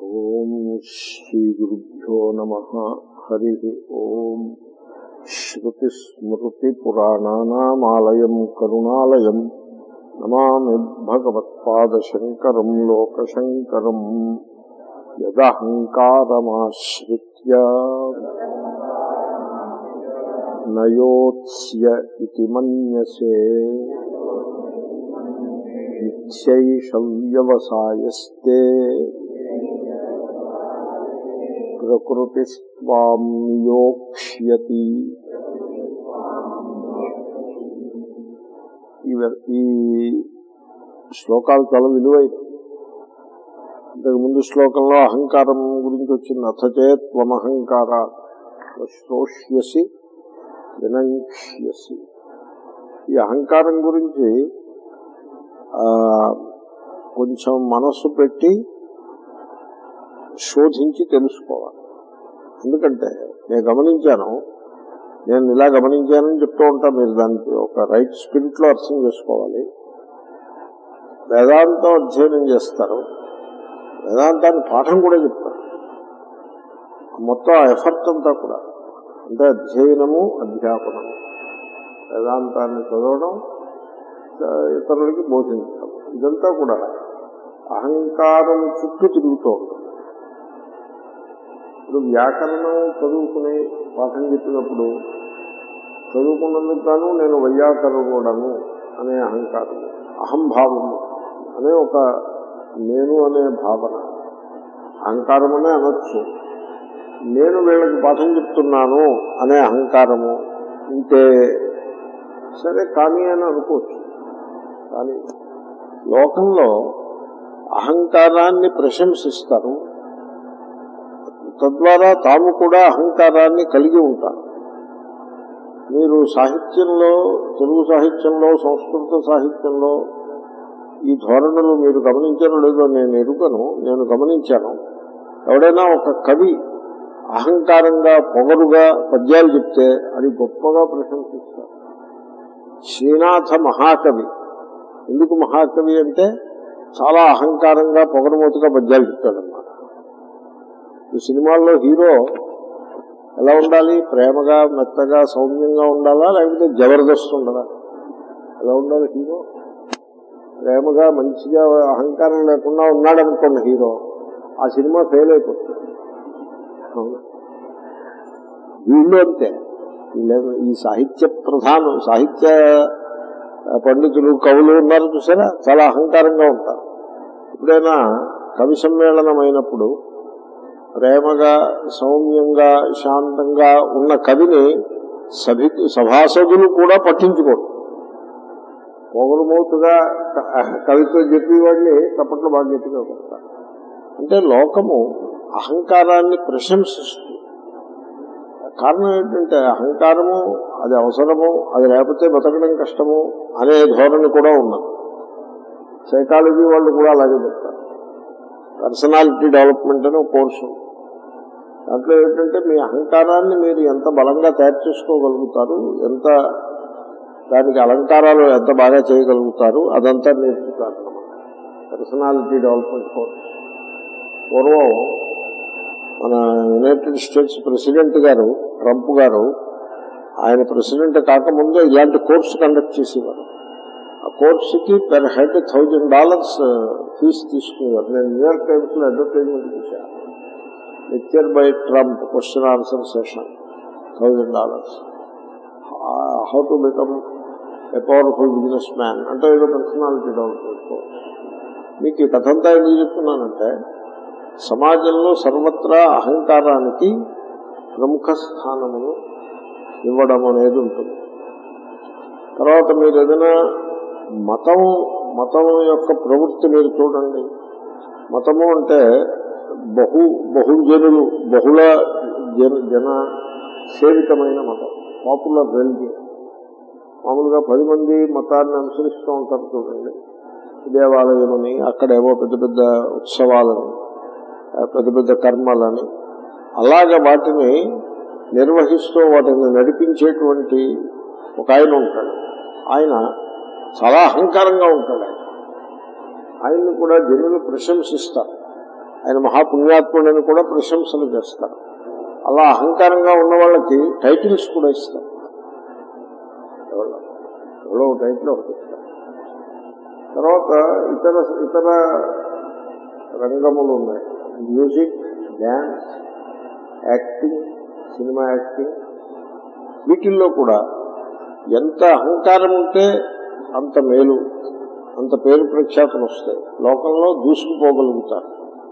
ఓం శ్రీ గురుభ్యో నమ హరి ఓం శ్రుతిస్మృతిపురాణానామాలయం కరుణాలయం నమామి భగవత్పాదశంకరం లోకశంకరం యదహంకారమాశ్రిత్య నయోత్స్య ఇతి మన్యసే నిత్యైష వ్యవసాయస్తే ప్రకృతిస్వాం నియోక్ష్యతి ఇవ- ఈ శ్లోకాలు చాలా విలువైన ఇంతకు ముందు శ్లోకంలో అహంకారం గురించి వచ్చింది అథచే త్వమహంకార శ్రోష్యసి వినంక్ష్యసి ఈ అహంకారం గురించి ఆ, కొంచెం మనస్సు పెట్టి శోధించి తెలుసుకోవాలి ఎందుకంటే నేను గమనించాను నేను ఇలా గమనించానని చెప్తూ ఉంటా మీరు దానికి ఒక రైట్ స్పిరిట్ లో అర్థం చేసుకోవాలి వేదాంతం అధ్యయనం చేస్తారు వేదాంతాన్ని పాఠం కూడా చెప్తారు మొత్తం ఆ ఎఫర్ట్ అంతా కూడా అంటే అధ్యయనము అధ్యాపనము వేదాంతాన్ని చదవడం ఆ, ఇతరులకి బోధించడం ఇదంతా కూడా అహంకారం చుట్టూ తిరుగుతూ ఉంటుంది ఇప్పుడు వ్యాకరణం చదువుకుని పాఠం చెప్పినప్పుడు చదువుకున్నందుకు గాను నేను వైయాకరణుడను అనే అహంకారం అహంభావము అనే ఒక నేను అనే భావన అహంకారం అనే అనొచ్చు నేను వీళ్ళకి పాఠం చెప్తున్నాను అనే అహంకారము ఉంటే సరే కానీ అని అనుకోవచ్చు కానీ లోకంలో అహంకారాన్ని ప్రశంసిస్తారు తద్వారా తాము కూడా అహంకారాన్ని కలిగి ఉంటారు మీరు సాహిత్యంలో తెలుగు సాహిత్యంలో సంస్కృత సాహిత్యంలో ఈ ధోరణులు మీరు గమనించారో లేదో నేను ఎరుగను నేను గమనించాను ఎవడైనా ఒక కవి అహంకారంగా పొగరుగా పద్యాలు చెప్తే అది గొప్పగా ప్రశంసిస్తారు శ్రీనాథ మహాకవి ఎందుకు మహాకవి అంటే చాలా అహంకారంగా పొగరమూతగా పద్యాలు చెప్తాడన్నమాట ఈ సినిమాల్లో హీరో ఎలా ఉండాలి ప్రేమగా మెత్తగా సౌమ్యంగా ఉండాలా లేకపోతే జబర్దస్త్ ఉండాలా ఎలా ఉండాలి హీరో ప్రేమగా మంచిగా అహంకారం లేకుండా ఉన్నాడనుకోండి హీరో ఆ సినిమా ఫెయిల్ అయిపోతుంది అవునా? వీళ్ళు అంతే వీళ్ళేమో ఈ సాహిత్య ప్రధానం సాహిత్య పండితులు కవులు ఉన్నారు చూసారా చాలా అహంకారంగా ఉంటారు ఎప్పుడైనా కవి సమ్మేళనం అయినప్పుడు ప్రేమగా సౌమ్యంగా శాంతంగా ఉన్న కవిని సభి సభాసదులు కూడా పట్టించుకోరు పొగరుమూతుగా కవితో చెప్పేవాడిని తప్పట్లో బాగా గట్టిగా కొడతారు అంటే లోకము అహంకారాన్ని ప్రశంసిస్తుంది కారణం ఏంటంటే అహంకారము అది అవసరము అది లేకపోతే బతకడం కష్టము అనే ధోరణి కూడా ఉన్నది సైకాలజీ వాళ్ళు కూడా అలాగే చెప్తారు పర్సనాలిటీ డెవలప్మెంట్ అని ఒక కోర్సు ఉంది. దాంట్లో ఏంటంటే మీ అహంకారాన్ని మీరు ఎంత బలంగా తయారు చేసుకోగలుగుతారు ఎంత దానికి అలంకారాలు ఎంత బాగా చేయగలుగుతారు అదంతా నేర్చుతారు పర్సనాలిటీ డెవలప్మెంట్ కోర్స్ పూర్వం మన యునైటెడ్ స్టేట్స్ ప్రెసిడెంట్ గారు ట్రంప్ గారు ఆయన ప్రెసిడెంట్ కాకముందే ఇలాంటి కోర్సు కండక్ట్ చేసేవారు ఆ కోర్సుకి per head thousand dollars fees తీసుకునేవారు నేను న్యూయార్క్ టైమ్స్ లో అడ్వర్టైజ్మెంట్ చూశాను lecture by Trump question answer session thousand dollars how to become a powerful business man అంటే ఏదో పర్సనాలిటీ డెవలప్మెంట్ కోర్స్ మీకు ఈ కథంతా ఎందుకు చెప్తున్నానంటే సమాజంలో సర్వత్రా అహంకారానికి ప్రముఖ స్థానమును ఇవ్వడం అనేది ఉంటుంది తర్వాత మీరు ఏదైనా మతం మతం యొక్క ప్రవృత్తి మీరు చూడండి మతము అంటే బహు బహుజనులు బహుళ జన జన సేవితమైన మతం పాపులర్ రెలిజియన్ మామూలుగా పది మంది మతాన్ని అనుసరిస్తూ ఉంటారు చూడండి దేవాలయమని అక్కడేవో పెద్ద పెద్ద ఉత్సవాలని ఆ పెద్ద పెద్ద కర్మలని అలాగ వాటిని నిర్వహిస్తూ వాటిని నడిపించేటువంటి ఒక ఆయన ఉంటాడు ఆయన చాలా అహంకారంగా ఉంటాడు ఆయన ఆయన్ని కూడా జనులు ప్రశంసిస్తారు ఆయన మహాపుణ్యాత్ముడని కూడా ప్రశంసలు చేస్తారు అలా అహంకారంగా ఉన్న వాళ్ళకి టైటిల్స్ కూడా ఇస్తారు ఎవరో ఎవరో ఒక టైటిల్ ఒకటి ఇస్తారు తర్వాత ఇతర ఇతర రంగములు ఉన్నాయి music dance acting cinema acting వీటిల్లో కూడా ఎంత అహంకారం ఉంటే అంత మేలు అంత పేరు ప్రఖ్యాతులు వస్తాయి లోకంలో దూసుకుపోగలుగుతారు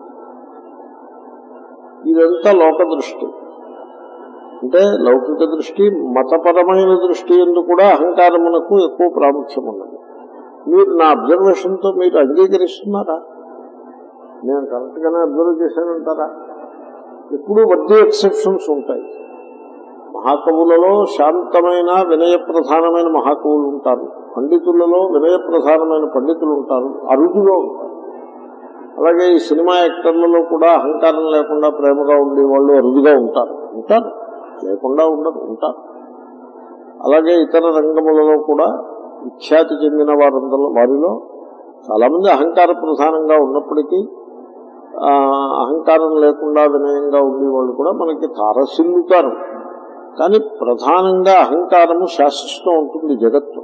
ఇదంతా లోక దృష్టి అంటే లౌకిక దృష్టి మతపరమైన దృష్టి ఎందు కూడా అహంకారమునకు ఎక్కువ ప్రాముఖ్యం ఉన్నది మీరు నా అబ్జర్వేషన్ తో మీరు అంగీకరిస్తున్నారా నేను కరెక్ట్ గానే అబ్జర్వ్ చేశానంటారా ఎప్పుడూ వడ్డీ ఎక్సెప్షన్స్ ఉంటాయి మహాకవులలో శాంతమైన వినయ ప్రధానమైన మహాకవులు ఉంటారు పండితులలో వినయ ప్రధానమైన పండితులు ఉంటారు అరుదుగా ఉంటారు అలాగే ఈ సినిమా యాక్టర్లలో కూడా అహంకారం లేకుండా ప్రేమగా ఉండే వాళ్ళు అరుదుగా ఉంటారు ఉంటారు లేకుండా ఉండరు ఉంటారు అలాగే ఇతర రంగములలో కూడా విఖ్యాతి చెందిన వారందరూ వారిలో చాలా మంది అహంకార ప్రధానంగా ఉన్నప్పటికీ ఆ, అహంకారం లేకుండా వినయంగా ఉండే వాళ్ళు కూడా మనకి తారసిల్లుతారు కానీ ప్రధానంగా అహంకారము శాసిస్తూ ఉంటుంది జగత్తు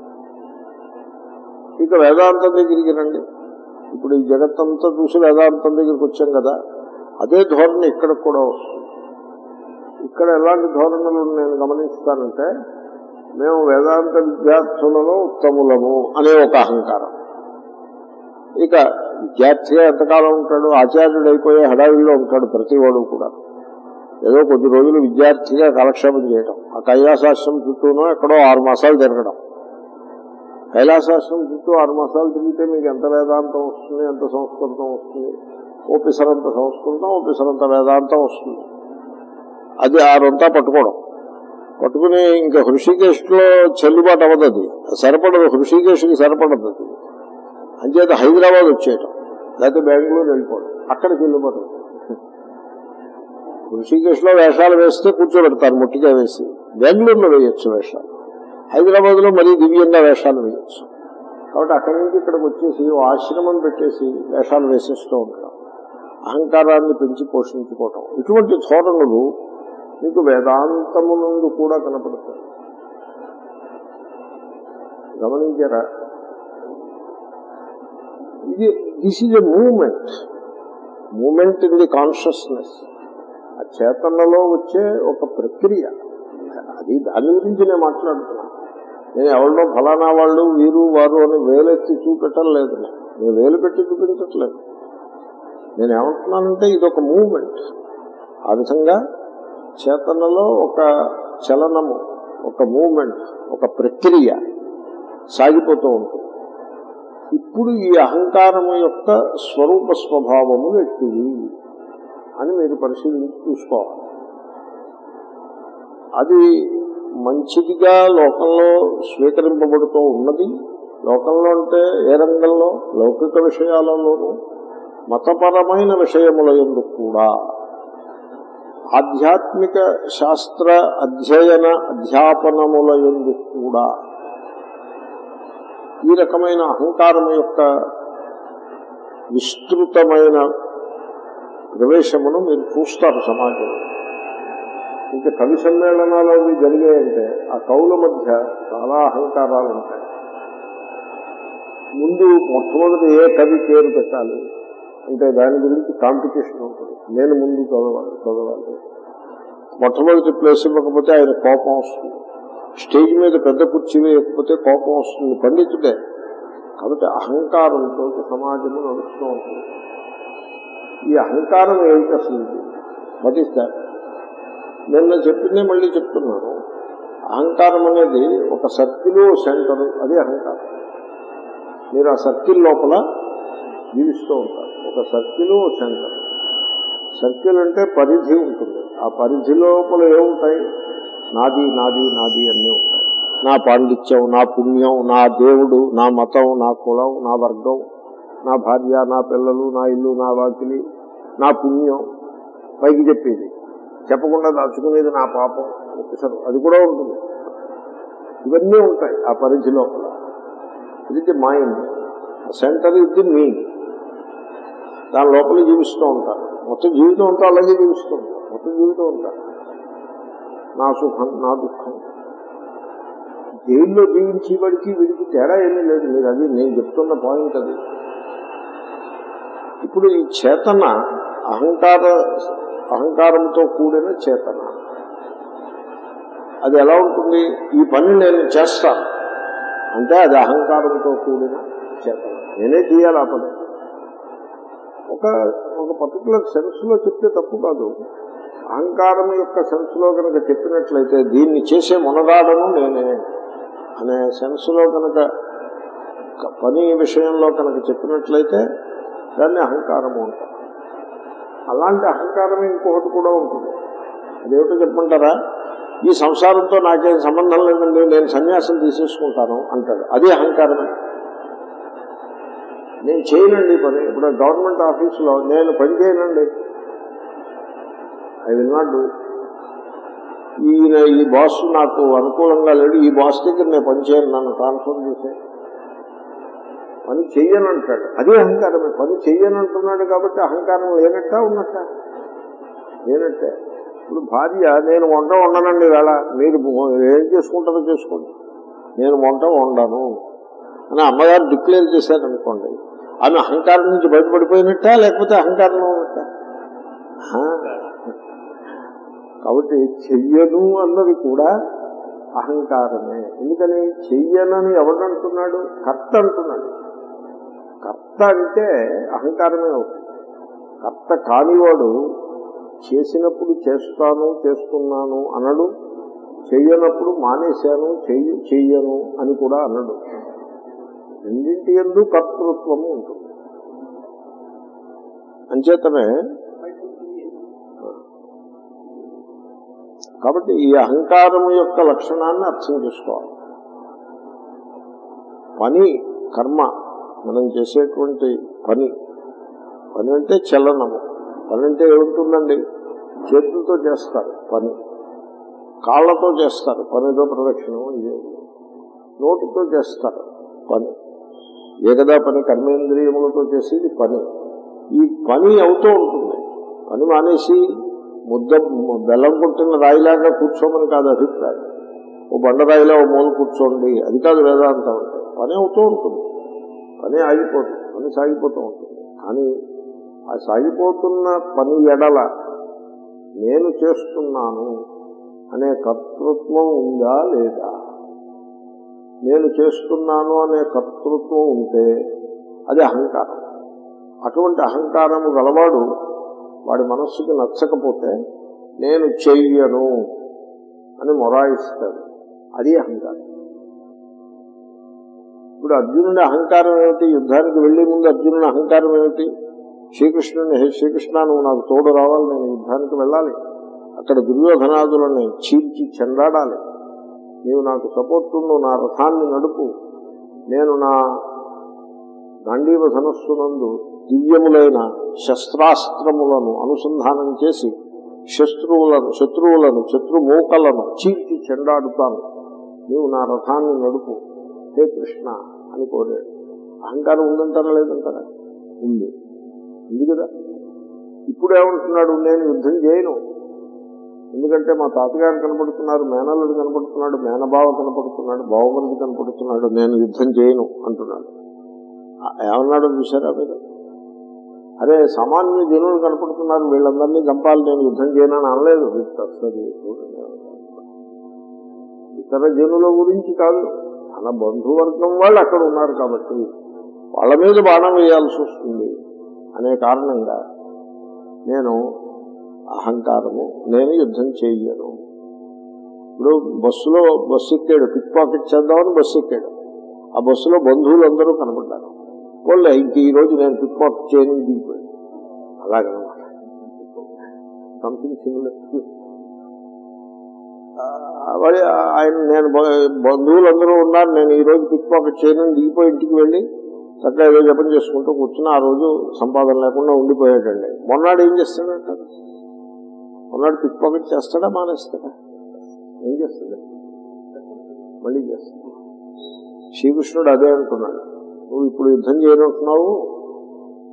ఇక వేదాంతం దగ్గరికి రండి ఇప్పుడు ఈ జగత్తంతా చూసి వేదాంతం దగ్గరికి వచ్చాం కదా అదే ధోరణి ఇక్కడ కూడా వస్తుంది ఇక్కడ ఎలాంటి ధోరణులు నేను గమనిస్తానంటే మేము వేదాంత విద్యార్థులలో ఉత్తములము అనే ఒక అహంకారం ఇక విద్యార్థిగా ఎంతకాలం ఉంటాడు ఆచార్యుడు అయిపోయే హడావిడిలో ఉంటాడు ప్రతివాడు కూడా ఏదో కొద్ది రోజులు విద్యార్థిగా కాలక్షేపం చేయడం ఆ కైలాసాశ్రం చుట్టూనో ఎక్కడో ఆరు మాసాలు తిరగడం కైలాసాశ్రం చుట్టూ ఆరు మాసాలు తిరిగితే మీకు ఎంత వేదాంతం వస్తుంది ఎంత సంస్కృతం వస్తుంది ఓపిసరంత సంస్కృతం ఓపిసరంత వేదాంతం వస్తుంది అది ఆరంతా పట్టుకోవడం పట్టుకుని ఇంకా హృషికేశ్లో చెల్లుబాటు అవ్వదు అది సరిపడదు హృషికేశ్కి సరిపడదు అది అంచేత హైదరాబాద్ వచ్చేయటం లేకపోతే బెంగళూరు వెళ్ళిపోవడం అక్కడ చెల్లుబాటు అవుతుంది. హృషికేశ్లో వేషాలు వేస్తే కూర్చోబెడతారు ముట్టిగా వేసి బెంగళూరులో వేయొచ్చు వేషాలు హైదరాబాద్ లో మరీ దివ్యంగా వేషాలు వేయొచ్చు కాబట్టి అక్కడి నుంచి ఇక్కడికి వచ్చేసి ఓ ఆశ్రమం పెట్టేసి వేషాలు వేసేస్తూ ఉండడం అహంకారాన్ని పెంచి పోషించుకోవటం ఇటువంటి ధోరణులు మీకు వేదాంతము నుండి కూడా కనపడతాయి గమనించారా ఇది this is a moment moment in the consciousness ఆ చేతనలో వచ్చే ఒక ప్రక్రియ అది దాని గురించి నేను మాట్లాడుతున్నా నేను ఎవరిలో ఫలానా వాళ్ళు వీరు వారు అని వేలెత్తి చూపెట్టడం లేదు నేను. నేను వేలు పెట్టి చూపించట్లేదు నేను ఏమంటున్నానంటే ఇది ఒక మూమెంట్ ఆ విధంగా చేతనలో ఒక చలనము ఒక మూమెంట్ ఒక ప్రక్రియ సాగిపోతూ ఉంటుంది ఇప్పుడు ఈ అహంకారము యొక్క స్వరూప స్వభావము ఎట్టిది అని మీరు పరిశీలించి చూసుకోవాలి అది మంచిదిగా లోకంలో స్వీకరింపబడుతూ ఉన్నది లోకంలో అంటే ఏ రంగంలో లౌకిక విషయాలలోనూ మతపరమైన విషయముల ఎందుకు కూడా ఆధ్యాత్మిక శాస్త్ర అధ్యయన అధ్యాపనముల ఎందుకు కూడా ఈ రకమైన అహంకారం యొక్క విస్తృతమైన ప్రవేశమును మీరు చూస్తారు సమాజంలో ఇంకా కవి సమ్మేళనాలు అవి జరిగాయంటే ఆ కవుల మధ్య చాలా అహంకారాలు ఉంటాయి ముందు మొట్టమొదటి ఏ కవి పేరు పెట్టాలి అంటే దాని గురించి కాంపిటీషన్ ఉంటుంది నేను ముందు చదవాలి చదవాలి మొట్టమొదటి ప్లేస్ ఇవ్వకపోతే ఆయన కోపం వస్తుంది స్టేజ్ మీద పెద్ద కుర్చీ వేయకపోతే కోపం వస్తుంది పండితుడే కాబట్టి అహంకారంతో సమాజము నడుస్తూ ఉంటుంది ఈ అహంకారం ఏమిటి అసలు వాట్ ఈస్ దాట్ నిన్న చెప్పిందే మళ్ళీ చెప్తున్నాను అహంకారం అనేది ఒక సర్కిల్ సెంటర్ అది అహంకారం మీరు ఆ సర్కిల్ లోపల జీవిస్తూ ఉంటారు ఒక సర్కిల్ సెంటర్ సర్కిల్ అంటే పరిధి ఉంటుంది ఆ పరిధి లోపల ఏముంటాయి నాది నాది నాది అన్నీ ఉంటాయి నా పాండిత్యం నా పుణ్యం నా దేవుడు నా మతం నా కులం నా వర్గం నా భార్య నా పిల్లలు నా ఇల్లు నా వాకిలి నా పుణ్యం పైకి చెప్పేది చెప్పకుండా దాచుకునేది నా పాపం ఒకసారి అది కూడా ఉంటుంది ఇవన్నీ ఉంటాయి ఆ పరిధి లోపల ఇది ది మైండ్ సెంటర్ ఇది మీ దాని లోపల జీవిస్తూ ఉంటారు మొత్తం జీవితం అంతా అలాగే జీవిస్తూ ఉంటారు మొత్తం జీవితం ఉంటారు నా సుఖం నా దుఃఖం జైల్లో జీవించి వాడికి వీడికి తేడా ఏమీ లేదు మీరు అది నేను చెప్తున్న పాయింట్ అది ఇప్పుడు ఈ చేతన అహంకార అహంకారంతో కూడిన చేతన అది ఎలా ఉంటుంది ఈ పని నేను చేస్తాను అంటే అది అహంకారంతో కూడిన చేతన నేనే చేయాలి ఆ పని ఒక ఒక పర్టికులర్ సెన్స్ లో చెప్తే తప్పు కాదు అహంకారం యొక్క సెన్స్ లో కనుక చెప్పినట్లయితే దీన్ని చేసే మునగాడను నేనే అనే సెన్స్ లో కనుక క- పని విషయంలో కనుక చెప్పినట్లయితే దాన్ని అహంకారము అంటారు అలాంటి అహంకారం ఇంకొకటి కూడా ఉంటుంది అదేమిటో చెప్పమంటారా ఈ సంసారంతో నాకేం సంబంధం లేదండి నేను సన్యాసం తీసేసుకుంటాను అంటాడు అది అహంకారమే నేను చేయనండి ఈ పని ఇప్పుడు గవర్నమెంట్ ఆఫీసులో నేను పని చేయనండి ఐ విల్ నాట్ డూ ఈయన ఈ బాస్ నాకు అనుకూలంగా లేడు ఈ బాస్ దగ్గర నేను పని చేయను నన్ను ట్రాన్స్ఫర్ చేసే పని చెయ్యనంటాడు అది అహంకారమే పని చెయ్యనంటున్నాడు కాబట్టి అహంకారం లేనట్ట ఉన్నట్ట లేనట్టే ఇప్పుడు భార్య నేను వంట వండనండి వేళ మీరు ఏం చేసుకుంటారో చేసుకోండి నేను వంట వండను అని అమ్మగారు డిక్లేర్ చేశారనుకోండి ఆమె అహంకారం నుంచి బయటపడిపోయినట్టా లేకపోతే అహంకారంలో ఉన్నట్ట కాబట్టి చెయ్యను అన్నది కూడా అహంకారమే ఎందుకని చెయ్యనని ఎవడంటున్నాడు కర్త అంటున్నాడు కర్త అంటే అహంకారమే అవుతుంది కర్త కానివాడు చేసినప్పుడు చేస్తాను చేస్తున్నాను అనడు చెయ్యనప్పుడు మానేశాను చెయ్యి చెయ్యను అని కూడా అనడు రెండింటి ఎందు కర్తృత్వము ఉంటుంది అంచేతనే కాబట్టి ఈ అహంకారం యొక్క లక్షణాన్ని అర్థం చేసుకోవాలి పని కర్మ మనం చేసేటువంటి పని పని అంటే చలనము పని అంటే ఏముంటుందండి చేతులతో చేస్తారు పని కాళ్ళతో చేస్తారు పనితో ప్రదక్షిణం ఇదే నోటితో చేస్తారు పని ఏకదా పని కర్మేంద్రియములతో చేసేది పని ఈ పని అవుతూ ఉంటుంది పని మానేసి ముద్ద బెల్లం కొట్టిన రాయిలాగా కూర్చోమని కాదు అభిప్రాయం ఓ బండరాయిలో ఓ మూల కూర్చోండి అది కాదు వేదాంతం అంటే పని అవుతూ ఉంటుంది పని ఆగిపోతుంది పని సాగిపోతూ ఉంటుంది కానీ ఆ సాగిపోతున్న పని ఎడల నేను చేస్తున్నాను అనే కర్తృత్వం ఉందా లేదా నేను చేస్తున్నాను అనే కర్తృత్వం ఉంటే అది అహంకారం అటువంటి అహంకారము గలవాడు వాడి మనస్సుకి నచ్చకపోతే నేను చెయ్యను అని మొరాయిస్తాడు అది అహంకారం ఇప్పుడు అర్జునుడి అహంకారం ఏమిటి యుద్ధానికి వెళ్లే ముందు అర్జునుడి అహంకారం ఏమిటి శ్రీకృష్ణుని హే శ్రీకృష్ణ నువ్వు నాకు తోడు రావాలి నేను యుద్ధానికి వెళ్ళాలి అక్కడ దుర్యోధనాదులని చీల్చి చెండాడాలి నీవు నాకు సపోర్ట్ నువ్వు నా రథాన్ని నడుపు నేను నా గాంధీవ ధనస్సునందు దివ్యములైన శస్త్రాస్త్రములను అనుసంధానం చేసి శత్రువులను శత్రువులను శత్రుమూకలను చీల్చి చెండాడుతాను నీవు నా రథాన్ని నడుపు హే కృష్ణ అని కోరాడు అహంకారం ఉందంటారా లేదంటారా ఉంది ఉంది కదా ఇప్పుడు ఏమంటున్నాడు నేను యుద్ధం చేయను ఎందుకంటే మా తాతగారు కనపడుతున్నారు మేనల్లుడు కనపడుతున్నాడు మేనబావ కనపడుతున్నాడు బావమరిది కనపడుతున్నాడు నేను యుద్ధం చేయను అంటున్నాడు ఆ- ఏమన్నాడో చూసారా మీరు అరే సామాన్య జనులు కనపడుతున్నారు వీళ్ళందరినీ చంపాలి నేను యుద్ధం చేయనని అనలేదు సరే ఇతర జనుల గురించి కాదు తన బంధువర్గం వాళ్ళు అక్కడ ఉన్నారు కాబట్టి వాళ్ళ మీద బాణం వేయాల్సి వస్తుంది అనే కారణంగా నేను అహంకారము నేను యుద్ధం చేయను ఇప్పుడు బస్సులో బస్సు ఎక్కాడు పిక్ పాకెట్ చేద్దామని బస్సు ఎక్కాడు ఆ బస్సులో బంధువులు అందరూ కనపడ్డారు వాళ్ళు ఇంక ఈ రోజు నేను పిక్ పాకెట్ చేయని దిగిపోయాడు అలాగనమాట సంథింగ్ సిమిలర్ మరి ఆయన నేను బ- బంధువులందరూ ఉన్నారు నేను ఈ రోజు పిక్ పాకెట్ చేయను దిగిపోయి ఇంటికి వెళ్ళి చక్కగా ఏదో జపం చేసుకుంటూ కూర్చుని ఆ రోజు సంపాదన లేకుండా ఉండిపోయాడండి మొన్నాడు ఏం చేస్తాడంటారు మొన్నాడు పిక్ పాకెట్ చేస్తాడా మానేస్తాడా ఏం చేస్తాడు మళ్ళీ చేస్తాడు శ్రీకృష్ణుడు అదే అంటున్నాడు నువ్వు ఇప్పుడు యుద్ధం చేయనుంటున్నావు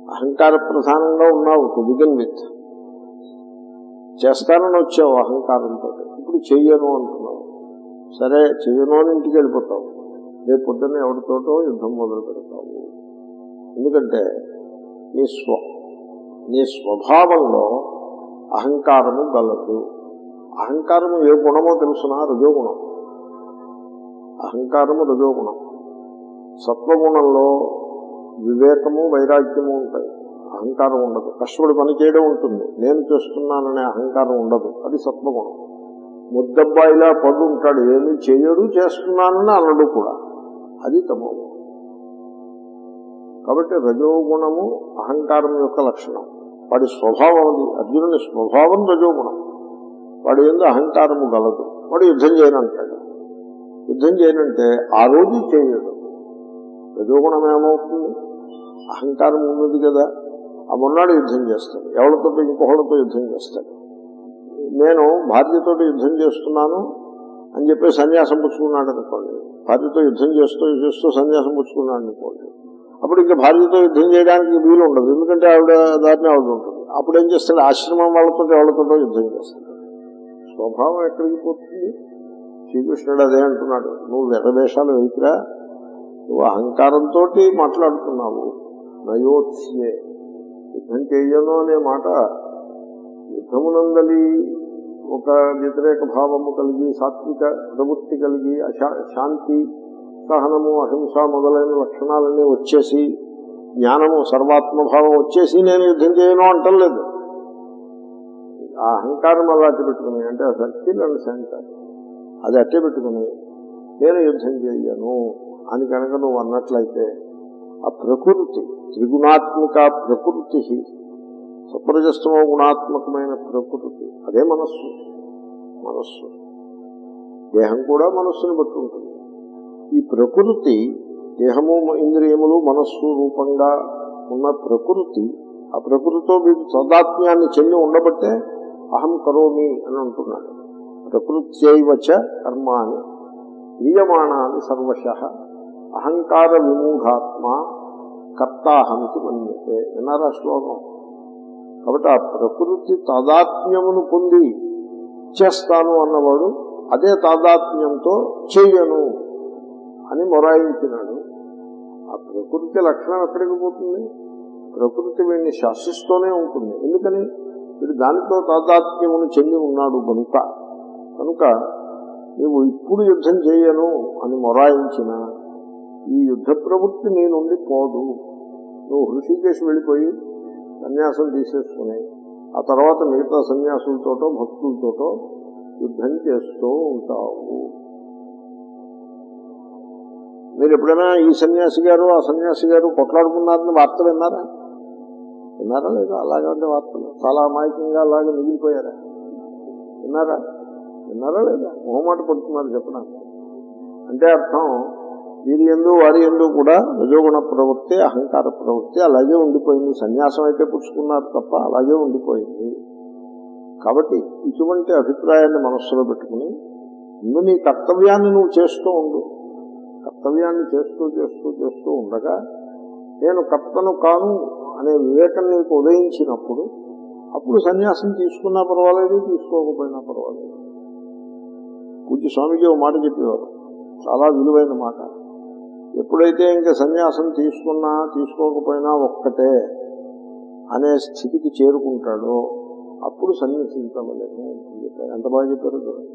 అహంకార ప్రధానంగా ఉన్నావు టు బిగిన్ విత్ చేస్తానని వచ్చావు అహంకారంతో ఇప్పుడు చెయ్యను అంటున్నావు సరే చెయ్యను అని ఇంటికి వెళ్ళిపోతావు రేపు పొద్దున్న ఎవరితోటో యుద్ధం మొదలు పెడతావు ఎందుకంటే నీ స్వ నీ స్వభావంలో అహంకారము గలదు అహంకారము ఏ గుణమో తెలుసునా రజోగుణం అహంకారము రజోగుణం సత్వగుణంలో వివేకము వైరాగ్యము ఉంటాయి అహంకారం ఉండదు కష్టపడి పని చేయడం ఉంటుంది నేను చేస్తున్నాననే అహంకారం ఉండదు అది సత్వగుణం ముద్దబ్బాయిలా పడు ఉంటాడు ఏమీ చేయడు చేస్తున్నానని అనడు కూడా అది తమో గుణం. కాబట్టి రజోగుణము అహంకారం యొక్క లక్షణం వాడి స్వభావం అది అర్జునుని స్వభావం రజోగుణం వాడు ఏందో అహంకారము గలదు వాడు యుద్ధం చేయనంటాడు యుద్ధం చేయనంటే ఆ రోజు చేయడు రజోగుణం ఏమవుతుంది అహంకారం ఉన్నది కదా ఆ మొన్నాడు యుద్ధం చేస్తాడు ఎవరితో ఇంకొకళ్ళతో యుద్ధం చేస్తాడు నేను భార్యతో యుద్ధం చేస్తున్నాను అని చెప్పి సన్యాసం పుచ్చుకున్నాడు అనుకోండి భార్యతో యుద్ధం చేస్తూ చేస్తూ సన్యాసం పుచ్చుకున్నాడు అనుకోండి అప్పుడు ఇంకా భార్యతో యుద్ధం చేయడానికి వీలు ఉండదు ఎందుకంటే ఆవిడ దారిని ఆవిడ ఉంటుంది అప్పుడు ఏం చేస్తాడు ఆశ్రమం వాళ్ళతో ఎవరితో యుద్ధం చేస్తాడు స్వభావం ఎక్కడికి పోతుంది శ్రీకృష్ణుడు అదే అంటున్నాడు నువ్వు వెరవేషాలు వెయికిరా నువ్వు అహంకారంతో మాట్లాడుతున్నావు నయోత్స్యే యుద్ధం చేయను అనే మాట యుద్ధమునందలి ఒక వ్యతిరేక భావము కలిగి సాత్విక ప్రవృత్తి కలిగి అశా శాంతి సహనము అహింస మొదలైన లక్షణాలన్నీ వచ్చేసి జ్ఞానము సర్వాత్మభావం వచ్చేసి నేను యుద్ధం చేయను అంటలేదు ఆ అహంకారం అలా అట్టి పెట్టుకుని అంటే ఆ సర్కిల్ అండ్ సెంటర్ అది అట్టే పెట్టుకుని నేను యుద్ధం చేయను అని కనుక నువ్వు అన్నట్లయితే ఆ ప్రకృతి త్రిగుణాత్మిక ప్రకృతి సప్రజస్తమో గుణాత్మకమైన ప్రకృతి అదే మనస్సు మనస్సు దేహం కూడా మనస్సుని బట్టి ఉంటుంది ఈ ప్రకృతి దేహము ఇంద్రియములు మనస్సు రూపంగా ఉన్న ప్రకృతి ఆ ప్రకృతితో వీడు సదాత్మ్యాన్ని చెంది ఉండబట్టే అహం కరోమి అని అంటున్నాడు ప్రకృత్యైవచ కర్మాని క్రియమాణాన్ని సర్వశ అహంకార విమూఢాత్మ కర్తాహమితి మన్యతే విన్నారా శ్లోకం కాబట్టి ఆ ప్రకృతి తాదాత్మ్యమును పొంది చేస్తాను అన్నవాడు అదే తాదాత్మ్యంతో చెయ్యను అని మొరాయించినాడు ఆ ప్రకృతి లక్షణం ఎక్కడికి పోతుంది ప్రకృతి వీడిని శాసిస్తూనే ఉంటుంది ఎందుకని వీడు దానితో తాదాత్మ్యమును చెంది ఉన్నాడు కనుక కనుక నీవు ఇప్పుడు యుద్ధం చేయను అని మొరాయించిన ఈ యుద్ధ ప్రవృత్తి నీ నుండి పోదు నువ్వు హృషికేశ్ వెళ్ళిపోయి సన్యాసం తీసేసుకుని ఆ తర్వాత మిగతా సన్యాసులతోటో భక్తులతోటో యుద్ధం చేస్తూ ఉంటావు మీరు ఎప్పుడైనా ఈ సన్యాసి గారు ఆ సన్యాసి గారు కొట్లాడుకున్నారని వార్త విన్నారా విన్నారా లేదా అలాగంటే వార్తలు చాలా అమాయకంగా అలాగే మిగిలిపోయారా విన్నారా విన్నారా లేదా మొహమాట పడుతున్నారు చెప్పడానికి అంటే అర్థం వీరి ఎందు వారి ఎందు కూడా రజోగుణ ప్రవృత్తి అహంకార ప్రవృత్తి అలాగే ఉండిపోయింది సన్యాసం అయితే పుచ్చుకున్నారు తప్ప అలాగే ఉండిపోయింది కాబట్టి ఇటువంటి అభిప్రాయాన్ని మనస్సులో పెట్టుకుని ముందు నీ కర్తవ్యాన్ని నువ్వు చేస్తూ ఉండు కర్తవ్యాన్ని చేస్తూ చేస్తూ చేస్తూ ఉండగా నేను కర్తను కాను అనే వివేకం నీకు ఉదయించినప్పుడు అప్పుడు సన్యాసం తీసుకున్నా పర్వాలేదు తీసుకోకపోయినా పర్వాలేదు పూజ్య స్వామిజీ ఒక మాట చెప్పేవారు చాలా విలువైన మాట ఎప్పుడైతే ఇంకా సన్యాసం తీసుకున్నా తీసుకోకపోయినా ఒక్కటే అనే స్థితికి చేరుకుంటాడో అప్పుడు సన్యాసించవలేము అని చెప్పారు ఎంత బాగా చెప్పారు చూడండి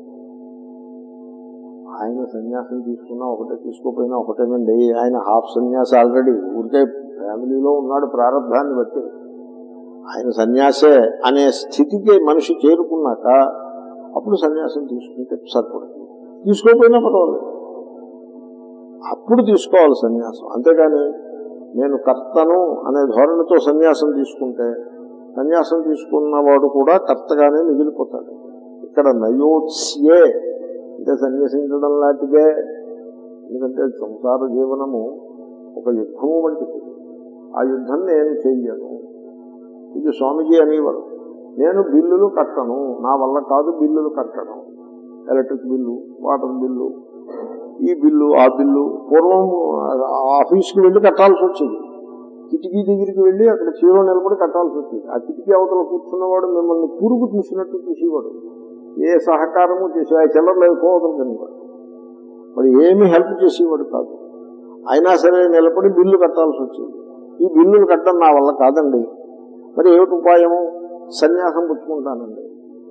ఆయన సన్యాసం తీసుకున్నా ఒకటే తీసుకోపోయినా ఒకటేనండి ఆయన హాఫ్ సన్యాసి ఆల్రెడీ ఊరికే ఫ్యామిలీలో ఉన్నాడు ప్రారంభాన్ని బట్టి ఆయన సన్యాసే అనే స్థితికి మనిషి చేరుకున్నాక అప్పుడు సన్యాసం తీసుకుంటే సరిపడుతుంది తీసుకోకపోయినా పర్వాలేదు అప్పుడు తీసుకోవాలి సన్యాసం అంతేగాని నేను కర్తను అనే ధోరణితో సన్యాసం తీసుకుంటే సన్యాసం తీసుకున్నవాడు కూడా కర్తగానే మిగిలిపోతాడు ఇక్కడ నయోత్స్యే అంటే సన్యాసించడం లాంటిదే ఎందుకంటే సంసార జీవనము ఒక యుద్ధము వంటిది ఆ యుద్ధం నేను చెయ్యను ఇది స్వామిజీ అనేవారు నేను బిల్లులు కట్టను నా వల్ల కాదు బిల్లులు కట్టడం ఎలక్ట్రిక్ బిల్లు వాటర్ బిల్లు ఈ బిల్లు ఆ బిల్లు పూర్వం ఆఫీస్కి వెళ్ళి కట్టాల్సి వచ్చింది కిటికీ దగ్గరికి వెళ్ళి అక్కడ చీర నిలబడి కట్టాల్సి వచ్చింది ఆ కిటికీ అవతల కూర్చున్నవాడు మిమ్మల్ని పురుగు చూసినట్టు చూసేవాడు ఏ సహకారము చేసే చిల్లర లేదు పోవడం కనివాడు మరి ఏమీ హెల్ప్ చేసేవాడు కాదు అయినా సరే నిలబడి బిల్లు కట్టాల్సి వచ్చింది ఈ బిల్లులు కట్టడం నా వల్ల కాదండి మరి ఏమిటి ఉపాయము సన్యాసం పుచ్చుకుంటానండి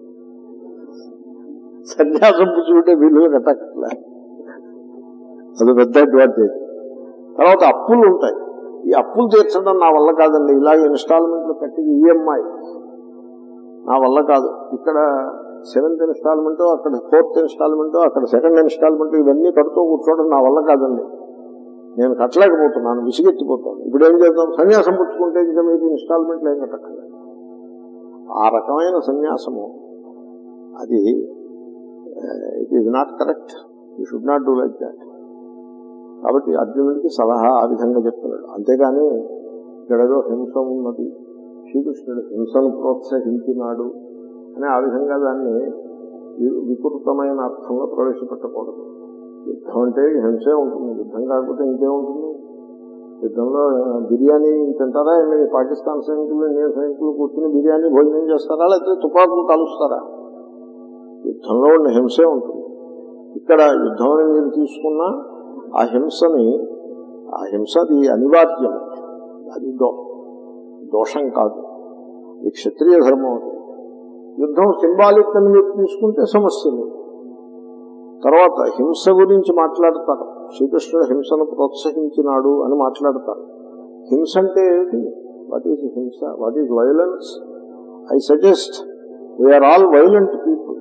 సన్యాసం పుచ్చుకుంటే బిల్లులు కట్టక్కర్లే అది పెద్ద అడ్వాంటేజ్ తర్వాత అప్పులు ఉంటాయి ఈ అప్పులు తీర్చడం నా వల్ల కాదండి ఇలాగే ఇన్స్టాల్మెంట్లు కట్టి ఈఎంఐ నా వల్ల కాదు ఇక్కడ సెవెంత్ ఇన్స్టాల్మెంట్ అక్కడ ఫోర్త్ ఇన్స్టాల్మెంట్ అక్కడ సెకండ్ ఇన్స్టాల్మెంట్ ఇవన్నీ కడుతూ కూర్చోవడం నా వల్ల కాదండి నేను కట్టలేకపోతున్నాను విసిగెత్తిపోతాను ఇప్పుడు ఏం చేద్దాం సన్యాసం పుచ్చుకుంటే ఇంకా మీకు ఇన్స్టాల్మెంట్లు ఏం కట్టక్కర్లేదు ఆ రకమైన సన్యాసము అది it is not correct you should not do like that కాబట్టి అర్జునుడికి సలహా ఆ విధంగా చెప్తున్నాడు అంతేగాని ఇక్కడేదో హింస ఉన్నది శ్రీకృష్ణుడు హింసను ప్రోత్సహించినాడు అని ఆ విధంగా దాన్ని వి- వికృతమైన అర్థంలో ప్రవేశపెట్టకూడదు యుద్ధం అంటే హింసే ఉంటుంది యుద్ధం కాకపోతే ఇంకే ఉంటుంది యుద్ధంలో ఆ, బిర్యానీ తింటారా ఏమి పాకిస్తాన్ సైనికులు ఇండియన్ సైనికులు కూర్చుని బిర్యానీ భోజనం చేస్తారా లేకపోతే తుపాకులు కలుస్తారా యుద్ధంలో ఉన్న హింసే ఉంటుంది ఇక్కడ యుద్ధం అని మీరు తీసుకున్న ఆ హింసని ఆ హింస అది అనివార్యం అది దో దోషం కాదు ఇది క్షత్రియ ధర్మం అది యుద్ధం సింబాలిక్ అని మీరు తీసుకుంటే సమస్య లేదు తర్వాత హింస గురించి మాట్లాడతారు శ్రీకృష్ణుడు హింసను ప్రోత్సహించినాడు అని మాట్లాడతారు హింస అంటే ఏమిటి వాట్ ఈజ్ హింస what is violence I suggest we are all violent people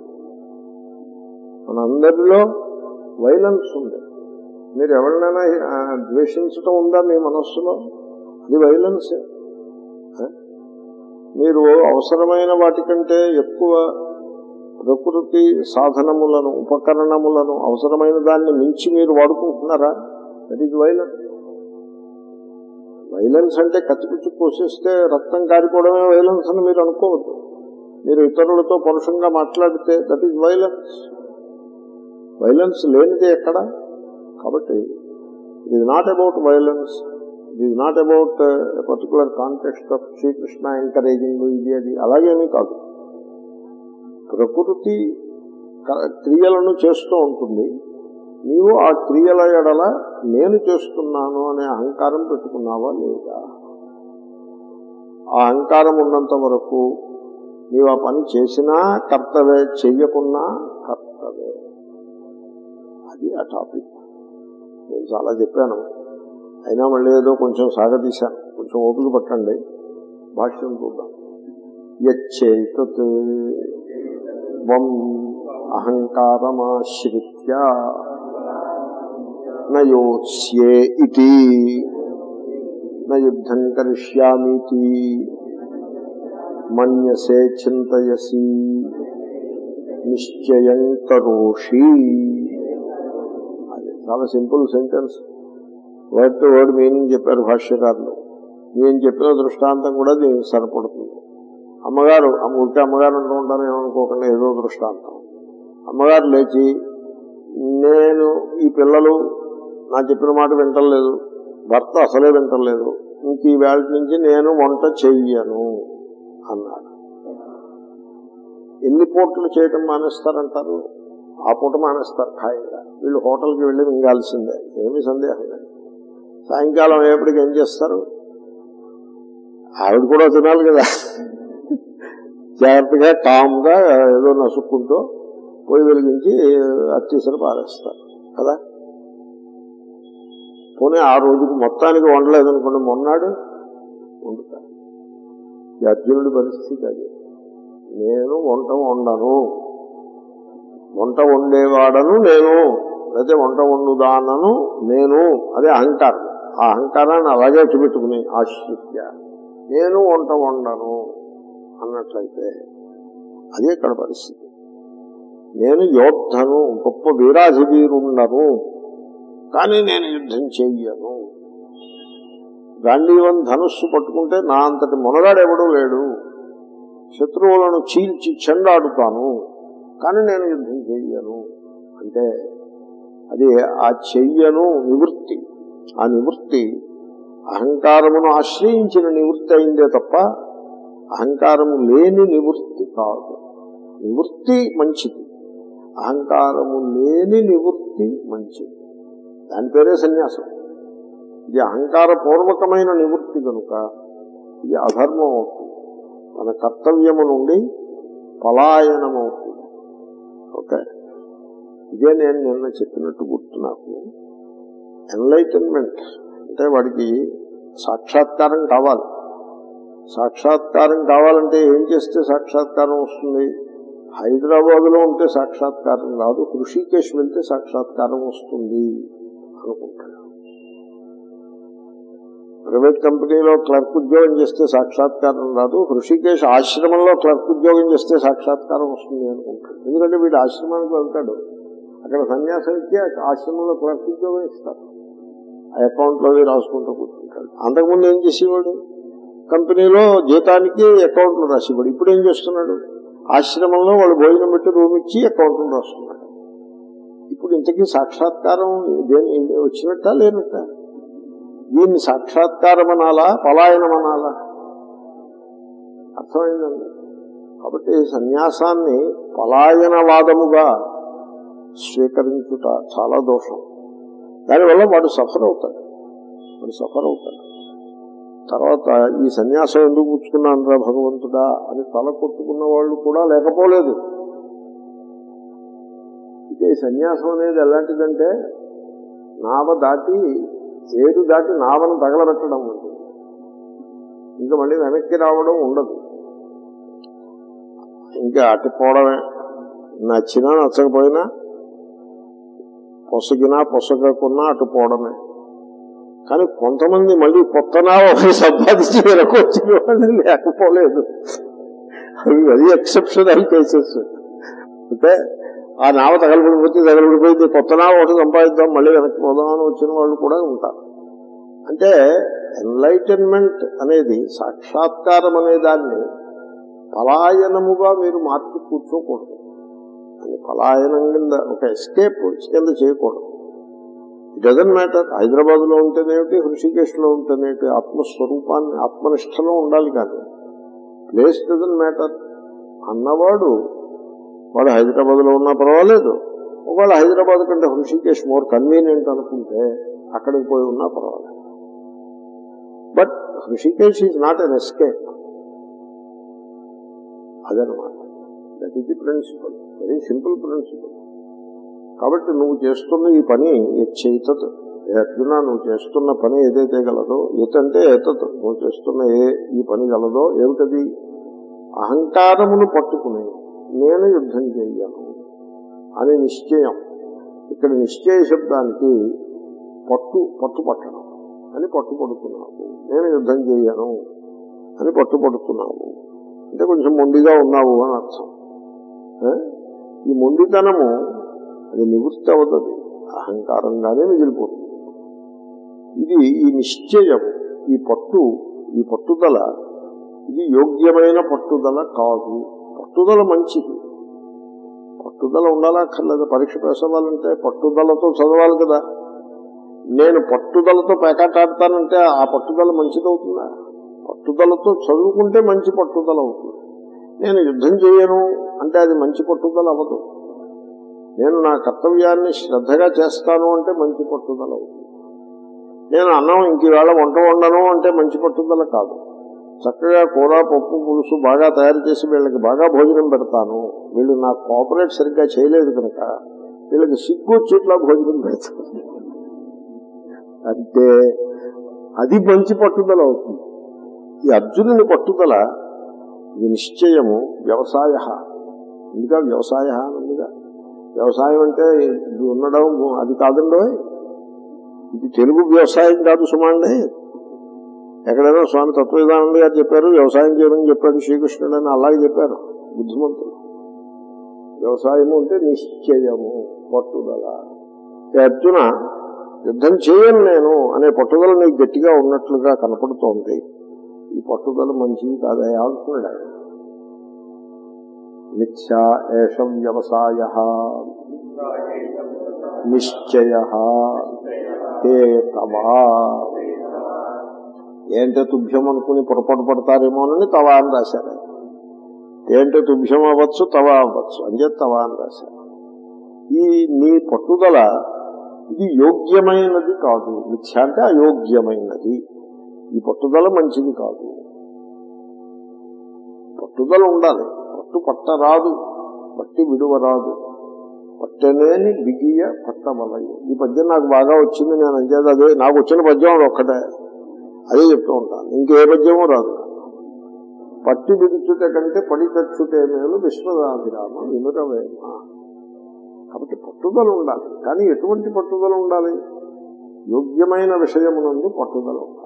మనందరిలో వైలెన్స్ ఉంది మీరు ఎవరినైనా ఆ, ద్వేషించటం ఉందా మీ మనస్సులో అది వైలెన్స్ మీరు అవసరమైన వాటికంటే ఎక్కువ ప్రకృతి సాధనములను ఉపకరణములను అవసరమైన దాన్ని మించి మీరు వాడుకుంటున్నారా దట్ ఈజ్ వైలెన్స్ వైలెన్స్ అంటే కత్తిపుచ్చి కోసేస్తే రక్తం కారిపోవడమే వైలెన్స్ అని మీరు అనుకోవద్దు మీరు ఇతరులతో పరుషంగా మాట్లాడితే దట్ ఈజ్ వైలెన్స్ వైలెన్స్ లేనిది ఎక్కడ కాబట్టి it is not about violence it is not about particular context of Sri Krishna encouraging ఇది అది అలాగేమీ కాదు ప్రకృతి క- క్రియలను చేస్తూ ఉంటుంది నీవు ఆ క్రియల ఎడల నేను చేస్తున్నాను అనే అహంకారం పెట్టుకున్నావా లేదా ఆ అహంకారం ఉన్నంత వరకు నీవు ఆ పని చేసినా కర్తవే చెయ్యకున్నా కర్తవే అది ఆ టాపిక్ నేను చాలా చెప్పాను అయినా మళ్ళీ ఏదో కొంచెం సాగతీశాను కొంచెం ఓపిక పట్టండి భాష్యం చూద్దాం యచ్చేతత్ వం అహంకారమాశ్రిత్య నయోత్స్యే ఇది నయుద్ధం కరిష్యామీతి మన్యసే చింతయసి నిశ్చయం కరోషి అది చాలా simple sentence word to word meaning చెప్పారు భాష్యకారులు నేను చెప్పిన దృష్టాంతం కూడా దీనికి సరిపడుతుంది అమ్మగారు ఊరికే అమ్మగారు అంటూ ఉంటాను ఏమనుకోకుండా ఏదో దృష్టాంతం అమ్మగారు లేచి నేను ఈ పిల్లలు నా చెప్పిన మాట వింటలేదు భర్త అసలే వింటలేదు ఇంక ఈ వేళ నుంచి నేను వంట చెయ్యను అన్నాడు ఎన్ని పూటలు చేయటం మానేస్తారంటారు ఆ పూట మానేస్తారు ఖాయంగా వీళ్ళు హోటల్కి వెళ్ళి మింగాల్సిందే ఏమీ సందేహం లేదు సాయంకాలం అయ్యేప్పటికి ఏం చేస్తారు ఆవిడ కూడా తినాలి కదా జాగ్రత్తగా కామ్గా ఏదో నసుక్కుంటూ పొయ్యి వెలిగించి అత్యసరి పారేస్తారు కదా పోనీ ఆ రోజుకి మొత్తానికి వండలేదనుకోండి మొన్నాడు వండుతారు ఈ అర్జునుడి పరిస్థితి అది నేను వంట వండను వంట వండేవాడను నేను లేదా వంట వండుదానను నేను అదే అహంకారం ఆ అహంకారాన్ని అలాగే చూపెట్టుకుని ఆశ్రిత్య నేను వంట వండను అన్నట్లయితే అదే ఇక్కడ పరిస్థితి నేను యోద్ధను గొప్ప వీరాధివీరుండను కానీ నేను యుద్ధం చెయ్యను గాంధీవన్ ధనుస్సు పట్టుకుంటే నా అంతటి మొనగాడెవడూ లేడు శత్రువులను చీల్చి చెండాడుతాను కానీ నేను యుద్ధం చెయ్యను అంటే అది ఆ చెయ్యను నివృత్తి ఆ నివృత్తి అహంకారమును ఆశ్రయించిన నివృత్తి అయిందే తప్ప అహంకారము లేని నివృత్తి కాదు నివృత్తి మంచిది అహంకారము లేని నివృత్తి మంచిది దాని పేరే సన్యాసం ఇది అహంకారపూర్వకమైన నివృత్తి కనుక ఇది అధర్మం అవుతుంది తన కర్తవ్యము నుండి పలాయనం అవుతుంది ఓకే ఇదే నేను నిన్న చెప్పినట్టు గుర్తు నాకు ఎన్లైటన్మెంట్ అంటే వాడికి సాక్షాత్కారం కావాలి సాక్షాత్కారం కావాలంటే ఏం చేస్తే సాక్షాత్కారం వస్తుంది హైదరాబాద్ లో ఉంటే సాక్షాత్కారం రాదు హృషికేశ్ వెళ్తే సాక్షాత్కారం వస్తుంది అనుకుంటాడు ప్రైవేట్ కంపెనీలో క్లర్క్ ఉద్యోగం చేస్తే సాక్షాత్కారం రాదు హృషికేశ్ ఆశ్రమంలో క్లర్క్ ఉద్యోగం చేస్తే సాక్షాత్కారం వస్తుంది అనుకుంటాడు ఎందుకంటే వీడు ఆశ్రమానికి వెళ్తాడు అక్కడ సన్యాసం ఇచ్చి ఆశ్రమంలో క్లర్క్ ఉద్యోగం ఇస్తారు ఆ అకౌంట్ లో రాసుకుంటూ కూర్చుంటాడు అంతకుముందు ఏం చేసేవాడు కంపెనీలో జీతానికి అకౌంట్లు రాసేవాడు ఇప్పుడు ఏం చేస్తున్నాడు ఆశ్రమంలో వాళ్ళు భోజనం పెట్టి రూమ్ ఇచ్చి అకౌంట్లు రాస్తున్నాడు ఇప్పుడు ఇంతకీ సాక్షాత్కారం దేని వచ్చినట్ట లేనట్ట దీన్ని సాక్షాత్కారం అనాలా పలాయనం అనాలా అర్థమైందండి కాబట్టి సన్యాసాన్ని పలాయనవాదముగా స్వీకరించుట చాలా దోషం దానివల్ల వాడు సఫర్ అవుతాడు వాడు సఫర్ అవుతాడు తర్వాత ఈ సన్యాసం ఎందుకు పుచ్చుకున్నాను రా భగవంతుడా అని తల కొట్టుకున్న వాళ్ళు కూడా లేకపోలేదు ఇదే సన్యాసం అనేది ఎలాంటిదంటే నావ దాటి ఏరు దాటి నావను తగలబెట్టడం ఉంటుంది ఇంకా మళ్ళీ వెనక్కి రావడం ఉండదు ఇంకా అటుపోవడమే నచ్చినా నచ్చకపోయినా పొసగినా పొసగకున్నా అటు పోవడమే కానీ కొంతమంది మళ్ళీ కొత్త నావ సంపాదించి వెనక వచ్చిన వాళ్ళు లేకపోలేదు అవి వెరీ ఎక్సెప్షనల్ కేసెస్ అంటే ఆ నావ తగలబడిపోతే తగలబడిపోయింది కొత్త నావ ఒకటి సంపాదిద్దాం మళ్ళీ వెనక్కి పోదాం అని వచ్చిన వాళ్ళు కూడా ఉంటారు అంటే ఎన్లైటన్మెంట్ అనేది సాక్షాత్కారం అనే దాన్ని పలాయనముగా మీరు మార్చి కూర్చోకూడదు అని పలాయనం కింద ఒక ఎస్కేప్ కింద చేయకూడదు ఇట్ డజన్ మ్యాటర్ హైదరాబాద్ లో ఉంటేనేమిటి హృషికేశ్ లో ఉంటేనేమిటి ఆత్మస్వరూపాన్ని ఆత్మనిష్టలో ఉండాలి కానీ ప్లేస్ డజన్ మ్యాటర్ అన్నవాడు వాడు హైదరాబాద్ లో ఉన్నా పర్వాలేదు ఒకవేళ హైదరాబాద్ కంటే హృషికేశ్ మోర్ కన్వీనియంట్ అనుకుంటే అక్కడికి పోయి ఉన్నా పర్వాలేదు but Hrishikesh is not an escape అదనమాట that is the principle very simple principle కాబట్టి నువ్వు చేస్తున్న ఈ పని చేతత్ అర్జున నువ్వు చేస్తున్న పని ఏదైతే గలదో ఎత్ అంటే ఏతత్ నువ్వు చేస్తున్న ఏ ఈ పని గలదో ఏమిటది అహంకారమును పట్టుకుని నేను యుద్ధం చేయను అని నిశ్చయం ఇక్కడ నిశ్చయ శబ్దానికి పట్టు పట్టు పట్టడం అని పట్టుపడుతున్నావు నేను యుద్ధం చేయను అని పట్టుపడుతున్నావు అంటే కొంచెం మొండిగా ఉన్నావు అని అర్థం ఏ? ఈ మొండితనము అది నివృత్తి అవుతుంది అహంకారంగానే మిగిలిపోతుంది ఇది ఈ నిశ్చయం ఈ పట్టు ఈ పట్టుదల ఇది యోగ్యమైన పట్టుదల కాదు పట్టుదల మంచిది పట్టుదల ఉండాలక్కర్లేదు పరీక్ష పాస్ అవ్వాలంటే పట్టుదలతో చదవాలి కదా నేను పట్టుదలతో పేకాటాడతానంటే ఆ పట్టుదల మంచిదవుతుందా పట్టుదలతో చదువుకుంటే మంచి పట్టుదల అవుతుంది నేను యుద్ధం చేయను అంటే అది మంచి పట్టుదల అవ్వదు నేను నా కర్తవ్యాన్ని శ్రద్ధగా చేస్తాను అంటే మంచి పట్టుదల అవుతుంది నేను అన్నం ఇంక వేళ వంట వండను అంటే మంచి పట్టుదల కాదు చక్కగా కూర పప్పు పులుసు బాగా తయారు చేసి వీళ్ళకి బాగా భోజనం పెడతాను వీళ్ళు నాకు కోఆపరేట్ సరిగ్గా చేయలేదు కనుక వీళ్ళకి సిగ్గు చెట్ల భోజనం పెడతాను అంటే అది మంచి పట్టుదల అవుతుంది ఈ అర్జునుని పట్టుదల ఇది నిశ్చయము వ్యవసాయ ఇంకా వ్యవసాయ ఉందిగా వ్యవసాయం అంటే ఇది ఉండడం అది కాదండో ఇది తెలుగు వ్యవసాయం కాదు సుమాండి ఎక్కడైనా స్వామి తత్వవిధానంద గారు చెప్పారు వ్యవసాయం చేయమని చెప్పాడు శ్రీకృష్ణుడు అని అలాగే చెప్పారు బుద్ధిమంతులు వ్యవసాయము అంటే నిశ్చయము పట్టుదల ఏ అర్జున యుద్ధం చేయను నేను అనే పట్టుదల నీకు గట్టిగా ఉన్నట్లుగా కనపడుతోంది ఈ పట్టుదల మంచిది కాదయా అంటున్నాడు ఆయన మిథ్యా ఏష వ్యవసాయ నిశ్చయ తే తవా ఏంటో తుభ్యం అనుకుని పొరపాటు పడతారేమోనని తవా అని రాశారు ఏంటో తుభ్యం అవ్వచ్చు తవా అవ్వచ్చు అంతే తవా అని రాశారు ఈ నీ పట్టుదల ఇది యోగ్యమైనది కాదు మిథ్య అంటే అయోగ్యమైనది ఈ పట్టుదల మంచిది కాదు పట్టుదల ఉండాలి పట్టు పట్టరాదు పట్టి విడువరాదు పట్టనేని బిగియ పట్టవలయ ఈ పద్యం నాకు బాగా వచ్చింది నేను అంచేది అదే నాకు వచ్చిన పద్యం అది ఒక్కటే అదే చెప్తూ ఉంటాను ఇంకే పద్యమూ రాదు పట్టి విడుచుట కంటే పడి తెచ్చుటే మేలు విశ్వదాభిరామ వినురవేమ కాబట్టి పట్టుదల ఉండాలి కానీ ఎటువంటి పట్టుదల ఉండాలి యోగ్యమైన విషయమునందు పట్టుదల ఉండాలి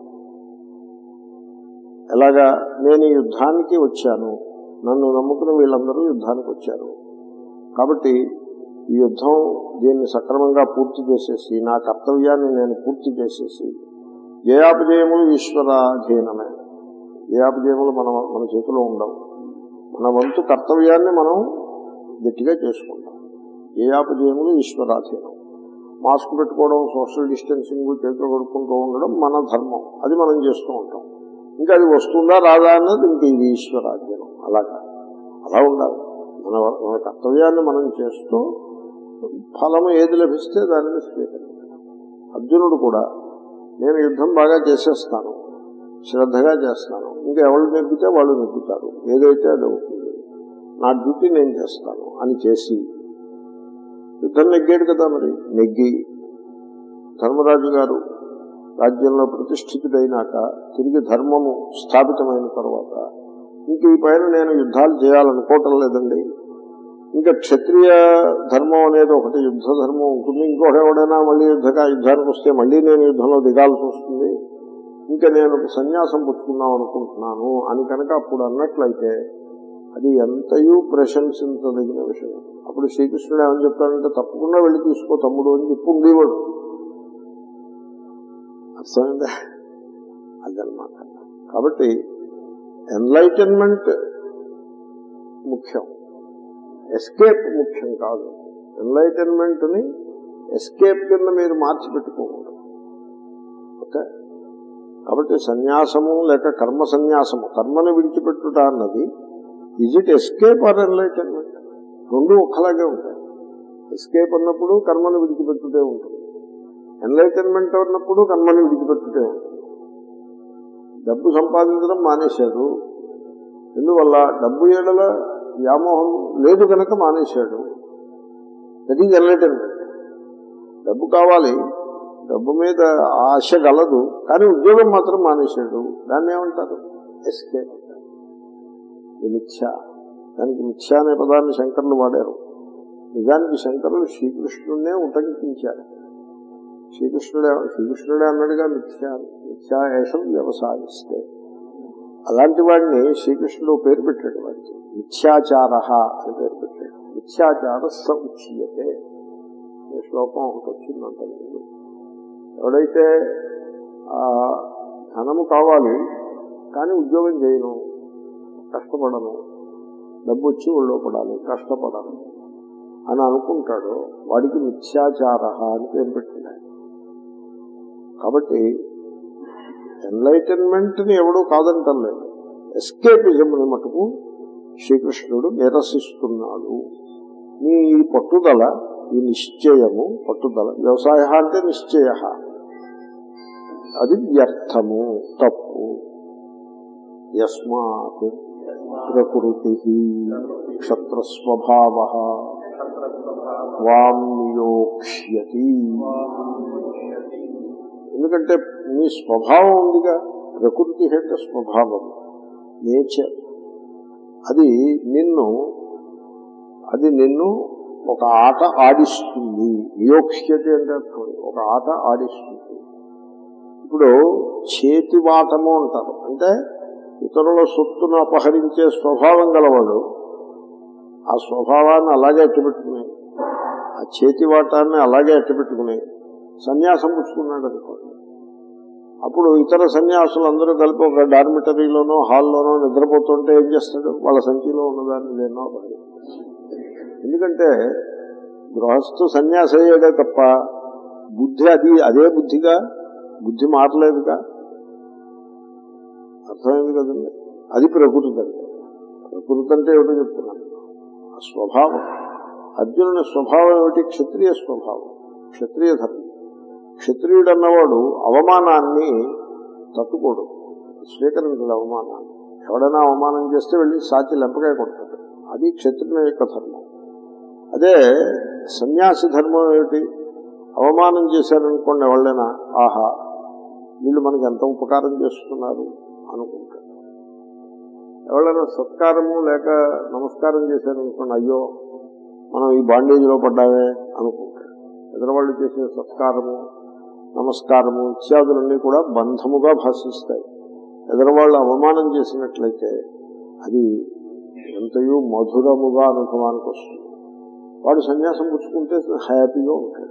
ఎలాగా నేను ఈ యుద్ధానికి వచ్చాను నన్ను నమ్ముకుని వీళ్ళందరూ యుద్ధానికి వచ్చారు కాబట్టి ఈ యుద్ధం దీన్ని సక్రమంగా పూర్తి చేసేసి నా కర్తవ్యాన్ని నేను పూర్తి చేసేసి జయాపజయములు ఈశ్వరాధీనమే జయాపజయములు మన మన చేతిలో ఉండవు మన వంతు కర్తవ్యాన్ని మనం గట్టిగా చేసుకుంటాం జయాపజయములు ఈశ్వరాధీనం మాస్క్ పెట్టుకోవడం సోషల్ డిస్టెన్సింగ్ చేతులు కొడుకుంటూ ఉండడం మన ధర్మం అది మనం చేస్తూ ఉంటాం ఇంకా అది వస్తుందా రాదా అన్నది ఇంక ఇది ఈశ్వరాధీనం అలాగా అలా ఉండాలి మన మన కర్తవ్యాన్ని మనం చేస్తూ ఫలము ఏది లభిస్తే దానిని స్వీకరించాలి అర్జునుడు కూడా నేను యుద్ధం బాగా చేసేస్తాను శ్రద్ధగా చేస్తాను ఇంకా ఎవరు నెగ్గితే వాళ్ళు నెగ్గుతారు ఏదైతే అది అవుతుంది నా డ్యూటీ నేను చేస్తాను అని చేసి యుద్ధం నెగ్గాడు కదా మరి నెగ్గి ధర్మరాజు గారు రాజ్యంలో ప్రతిష్ఠితుడైనాక తిరిగి ధర్మము స్థాపితమైన తర్వాత ఇంక ఈ పైన నేను యుద్ధాలు చేయాలనుకోవటం లేదండి ఇంకా క్షత్రియ ధర్మం అనేది ఒకటి యుద్ధ ధర్మం ఉంటుంది ఇంకొకటి ఎవడైనా మళ్ళీ యుద్ధగా యుద్ధానికి వస్తే మళ్ళీ నేను యుద్ధంలో దిగాల్సి వస్తుంది ఇంకా నేను సన్యాసం పుచ్చుకుందాం అనుకుంటున్నాను అని కనుక అప్పుడు అన్నట్లయితే అది ఎంతయూ ప్రశంసించదగిన విషయం అప్పుడు శ్రీకృష్ణుడు ఏమని చెప్తాడంటే తప్పకుండా వెళ్ళి తీసుకో తమ్ముడు అని చెప్పి ఉండేవాడు అర్థమైందా అదనమాట కాబట్టి ఎన్లైటన్మెంట్ ముఖ్యం ఎస్కేప్ ముఖ్యం కాదు ఎన్లైటన్మెంట్ ని ఎస్కేప్ కింద మీరు మార్చి పెట్టుకోకూడదు ఓకే కాబట్టి సన్యాసము లేక కర్మ సన్యాసము కర్మని విడిచిపెట్టుట అన్నది is it escape or enlightenment రెండు ఒక్కలాగే ఉంటాయి ఎస్కేప్ అన్నప్పుడు కర్మను విడిచిపెట్టుటే ఉంటుంది ఎన్లైటన్మెంట్ అన్నప్పుడు కర్మని విడిచిపెట్టుటే ఉంటుంది డబ్బు సంపాదించడం మానేశాడు ఎందువల్ల డబ్బు ఏడల వ్యామోహం లేదు కనుక మానేశాడు దట్ ఈజ్ ఎన్లైటన్మెంట్ డబ్బు కావాలి డబ్బు మీద ఆశ గలదు కానీ ఉద్యోగం మాత్రం మానేశాడు దాన్ని ఏమంటారు ఎస్కేప్ అంటారు ఇది మిథ్య దానికి మిథ్య అనే పదాన్ని శంకర్లు వాడారు నిజానికి శంకరులు శ్రీకృష్ణుడినే ఉటంకించారు శ్రీకృష్ణుడే శ్రీకృష్ణుడే అన్నాడుగా మిథ్య మిథ్యాయేషం వ్యవసాయిస్తే అలాంటి వాడిని శ్రీకృష్ణుడు పేరు పెట్టాడు వాడికి మిథ్యాచార అని పేరు పెట్టాడు మిథ్యాచార స ఉచ్యతే ఈ శ్లోకం ఒకటి వచ్చిందంట ముందు ఎవడైతే ఆ ధనము కావాలి కానీ ఉద్యోగం చేయను కష్టపడను డబ్బు వచ్చి ఒళ్ళో పడాలి కష్టపడను అని అనుకుంటాడో వాడికి మిథ్యాచార అని పేరు పెట్టినాడు కాబట్టి ఎన్లైటన్మెంట్ ని ఎవడూ కాదంటం లేదు ఎస్కేపిజం ని మటుకు శ్రీకృష్ణుడు నిరసిస్తున్నాడు నీ ఈ పట్టుదల ఈ నిశ్చయము పట్టుదల వ్యవసాయ అంటే నిశ్చయ అది వ్యర్థము తప్పు యస్మాత్ ప్రకృతి క్షత్రస్వభావ వాం నియోక్ష్యతి ఎందుకంటే నీ స్వభావం ఉందిగా ప్రకృతి అంటే స్వభావం నేచర్ అది నిన్ను అది నిన్ను ఒక ఆట ఆడిస్తుంది నియోక్ష్యత అంటే అర్థం ఒక ఆట ఆడిస్తుంది ఇప్పుడు చేతివాటము అంటారు అంటే ఇతరుల సొత్తును అపహరించే స్వభావం గలవాడు ఆ స్వభావాన్ని అలాగే అట్టుపెట్టుకుని ఆ చేతివాటాన్ని అలాగే అట్టుపెట్టుకుని సన్యాసం పుచ్చుకున్నాడు అనుకోండి అప్పుడు ఇతర సన్యాసులు అందరూ కలిపి ఒక డార్మిటరీలోనో హాల్లోనో నిద్రపోతుంటే ఏం చేస్తాడు వాళ్ళ సంచిలో ఉన్నదాన్ని లేనో పడి ఎందుకంటే గృహస్థు సన్యాసి అయ్యాడే తప్ప బుద్ధి అది అదే బుద్ధిగా బుద్ధి మారలేదుగా అర్థమైంది కదండి అది ప్రకృతి అంటే ప్రకృతి అంటే ఏమిటో చెప్తున్నాను ఆ స్వభావం అర్జునుని స్వభావం ఏమిటి క్షత్రియ స్వభావం క్షత్రియ ధర్మం క్షత్రియుడు అన్నవాడు అవమానాన్ని తట్టుకోడు స్వీకరించడు అవమానాన్ని ఎవడైనా అవమానం చేస్తే వెళ్ళి సాచి లెంపకాయ కొడతాడు అది క్షత్రియుని యొక్క ధర్మం అదే సన్యాసి ధర్మం ఏమిటి అవమానం చేశారనుకోండి ఎవరైనా ఆహా వీళ్ళు మనకి ఎంత ఉపకారం చేస్తున్నారు అనుకుంటాడు ఎవరైనా సత్కారము లేక నమస్కారం చేశారనుకోండి అయ్యో మనం ఈ బాండేజ్లో పడ్డామే అనుకుంటాడు ఎదురవాళ్ళు చేసే సత్కారము నమస్కారము ఇత్యాదులన్నీ కూడా బంధముగా భాషిస్తాయి ఎదురవాళ్ళు అవమానం చేసినట్లయితే అది ఎంతయో మధురముగా అనుభవానికి వస్తుంది వాడు సన్యాసం పుచ్చుకుంటే హ్యాపీగా ఉంటాడు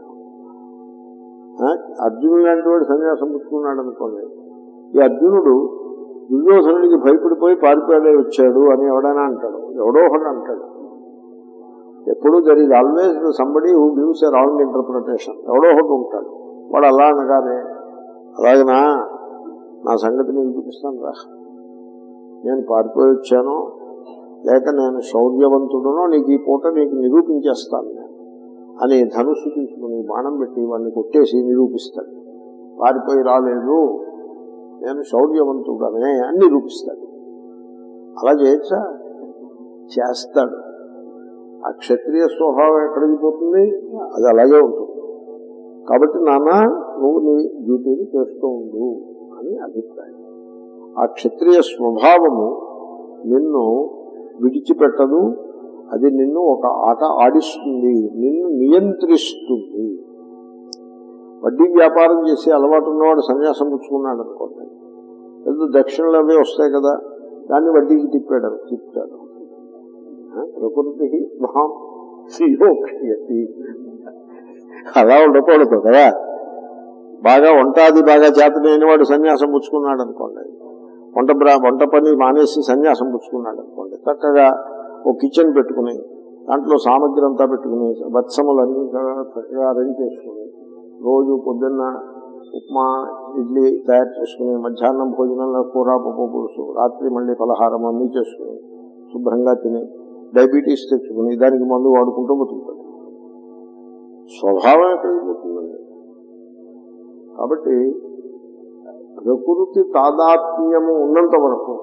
ఆ, అర్జునుడు లాంటి వాడు సన్యాసం పుచ్చుకున్నాడు అనుకోండి ఈ అర్జునుడు దుర్యోధనుడికి భయపడిపోయి పారిపోయాడే వచ్చాడు అని ఎవడైనా అంటాడు ఎవడో ఒకడు అంటాడు ఎప్పుడు there is always somebody who gives a wrong interpretation ఎవడో ఒకటి ఉంటాడు వాడు అలా అనగానే అలాగనా నా సంగతి నేను చూపిస్తాను రా నేను పారిపోయి వచ్చాను లేక నేను శౌర్యవంతుడునో నీకు ఈ పూట నీకు నిరూపించేస్తాను నేను అని ధనుసు తీసుకుని బాణం పెట్టి వాడిని కొట్టేసి నిరూపిస్తాడు పారిపోయి రాలేదు నేను శౌర్యవంతుడనే అని నిరూపిస్తాడు అలా చేయొచ్చా చేస్తాడు ఆ క్షత్రియ స్వభావం ఎక్కడికి పోతుంది అది అలాగే ఉంటుంది కాబట్టి నాన్న నువ్వు నీ డ్యూటీని చేస్తూ ఉండు అని అభిప్రాయం ఆ క్షత్రియ స్వభావము నిన్ను విడిచిపెట్టదు అది నిన్ను ఒక ఆట ఆడిస్తుంది నిన్ను నియంత్రిస్తుంది వడ్డీ వ్యాపారం చేసి అలవాటు ఉన్నవాడు సన్యాసం పుచ్చుకున్నాడు అనుకోండి ఏదో దక్షిణలు అవే వస్తాయి కదా దాన్ని వడ్డీకి తిప్పాడు తిప్పాడు ఆ, ప్రకృతి మహా శ్రీయోక్షయతి అలా ఉండకూడదు కదా బాగా వంట అది బాగా చేతనైన వాడు సన్యాసం పుచ్చుకున్నాడు అనుకోండి వంట బ్రా- వంట పని మానేసి సన్యాసం పుచ్చుకున్నాడు అనుకోండి చక్కగా ఓ కిచెన్ పెట్టుకుని దాంట్లో సామగ్రి అంతా పెట్టుకుని వత్సములన్నీ చక్కగా- చక్కగా అరేంజ్ చేసుకుని రోజు పొద్దున్న ఉప్మా ఇడ్లీ తయారు చేసుకుని మధ్యాహ్నం భోజనంలో కూర పప్పు పులుసు రాత్రి మళ్ళీ పలహారం అన్నీ చేసుకుని శుభ్రంగా తిని డయాబెటీస్ తెచ్చుకుని దానికి మందు వాడుకుంటూ బతుకుతాడు స్వభావం ఎక్కడికి పోతుందండి కాబట్టి ప్రకృతి తాదాత్మ్యము ఉన్నంత వరకు